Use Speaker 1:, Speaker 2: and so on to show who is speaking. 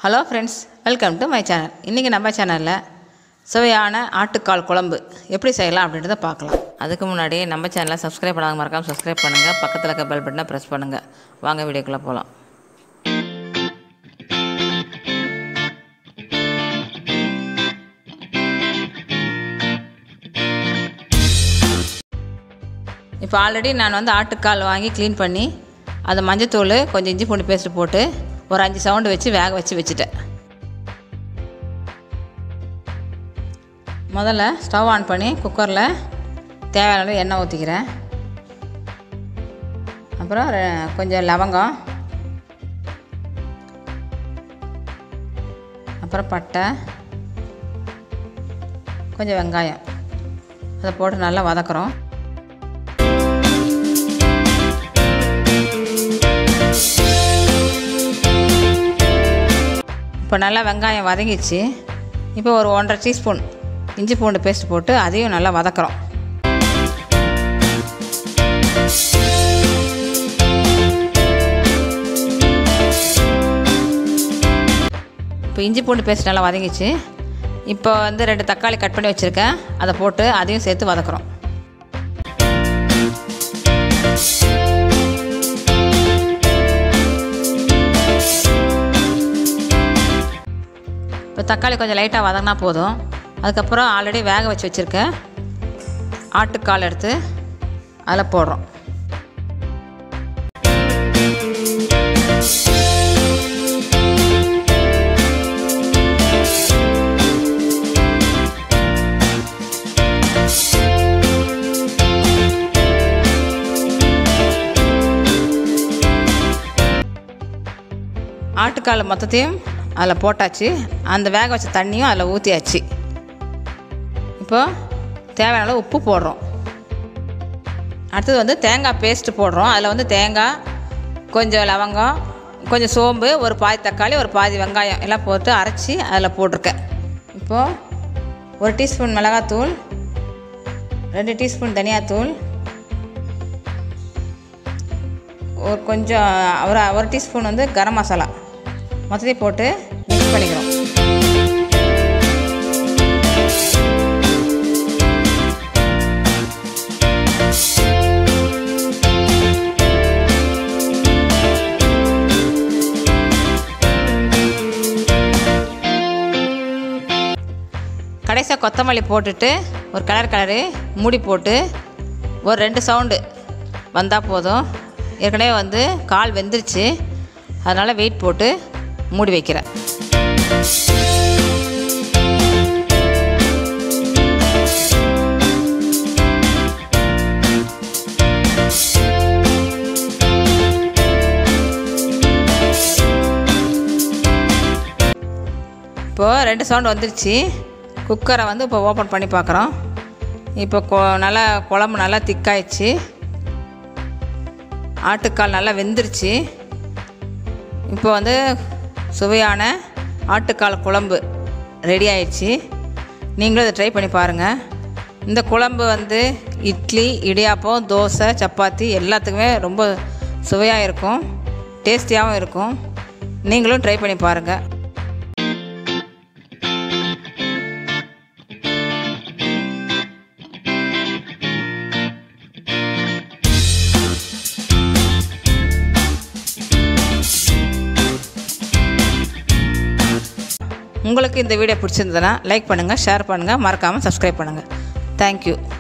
Speaker 1: hello friends welcome to my channel இன்றைக்கி நம்ம சேனலில் சுவையான ஆட்டுக்கால் குழம்பு எப்படி செய்யலாம் அப்படின்றத பார்க்கலாம் அதுக்கு முன்னாடி நம்ம சேனலை சப்ஸ்கிரைப் பண்ணாத மறக்காமல் சப்ஸ்கிரைப் பண்ணுங்கள் பக்கத்தில் இருக்க பெல் பட்டனை ப்ரெஸ் பண்ணுங்கள் வாங்க வீடியோக்குள்ளே போகலாம் இப்போ ஆல்ரெடி நான் வந்து ஆட்டுக்கால் வாங்கி க்ளீன் பண்ணி அதை மஞ்சத்தூள் கொஞ்சம் இஞ்சி பூண்டு பேஸ்ட்டு போட்டு ஒரு அஞ்சு சவுண்டு வச்சு வேக வச்சு வச்சுட்டேன் முதல்ல ஸ்டவ் ஆன் பண்ணி குக்கரில் தேவையான அளவு எண்ணெய் ஊற்றிக்கிறேன் அப்புறம் ரெ- கொஞ்சம் லவங்கம் அப்புறம் பட்டை கொஞ்சம் வெங்காயம் அதை போட்டு நல்லா வதக்குறோம் இப்போ நல்லா வெங்காயம் வதங்கிச்சு இப்போ ஒரு ஒன்றரை டீஸ்பூன் இஞ்சி பூண்டு பேஸ்ட் போட்டு அதையும் நல்லா வதக்குறோம் இப்போ இஞ்சி பூண்டு பேஸ்ட் நல்லா வதங்கிச்சு இப்போ வந்து ரெண்டு தக்காளி கட் பண்ணி வச்சுருக்கேன் அதை போட்டு அதையும் சேர்த்து வதக்குறோம் இப்போ தக்காளி கொஞ்சம் லைட்டாக வதங்கினா போதும் அதுக்கப்புறம் ஆல்ரெடி வேக வச்சு வச்சுருக்க ஆட்டுக்கால் எடுத்து அதில் போடுறோம் ஆட்டுக்கால் மொத்தத்தையும் அதில் போட்டாச்சு அந்த வேக வச்ச தண்ணியும் அதில் ஊற்றியாச்சு இப்போ தேவையான அளவு உப்பு போடுறோம் அடுத்தது வந்து தேங்காய் பேஸ்ட்டு போடுறோம் அதில் வந்து தேங்காய் கொஞ்சம் லவங்கம் கொஞ்சம் சோம்பு ஒரு பாதி தக்காளி ஒரு பாதி வெங்காயம் எல்லாம் போட்டு அரைச்சி அதில் போட்டிருக்கேன் இப்போது ஒரு டீஸ்பூன் மிளகாத்தூள் ரெண்டு டீஸ்பூன் தனியாத்தூள் ஒரு கொஞ்சம் ஒரு ஒரு டீஸ்பூன் வந்து கரம் மசாலா மொத்தத்தையும் போட்டு மிக்ஸ் பண்ணிக்கிறோம் கடைசியாக கொத்தமல்லி போட்டுட்டு ஒரு கலர் கலரு மூடி போட்டு ஒரு ரெண்டு சவுண்டு வந்தால் போதும் ஏற்கனவே வந்து கால் வெந்துருச்சு அதனால் வெயிட் போட்டு மூடி வைக்கிறேன் இப்போது ரெண்டு சவுண்ட் வந்துருச்சு குக்கரை வந்து இப்போ ஓப்பன் பண்ணி பார்க்குறோம் இப்போ கொ நல்லா குழம்பு நல்லா திக்காயிடுச்சு ஆட்டுக்கால் நல்லா வெந்துருச்சு இப்போ வந்து சுவையான ஆட்டுக்கால் குழம்பு ரெடி ஆயிடுச்சு நீங்களும் இதை ட்ரை பண்ணி பாருங்கள் இந்த குழம்பு வந்து இட்லி இடியாப்பம் தோசை சப்பாத்தி எல்லாத்துக்குமே ரொம்ப சுவையாக இருக்கும் டேஸ்டியாகவும் இருக்கும் நீங்களும் ட்ரை பண்ணி பாருங்கள் உங்களுக்கு இந்த வீடியோ பிடிச்சிருந்ததுன்னா லைக் பண்ணுங்கள் ஷேர் பண்ணுங்கள் மறக்காமல் சப்ஸ்கிரைப் பண்ணுங்கள் தேங்க்யூ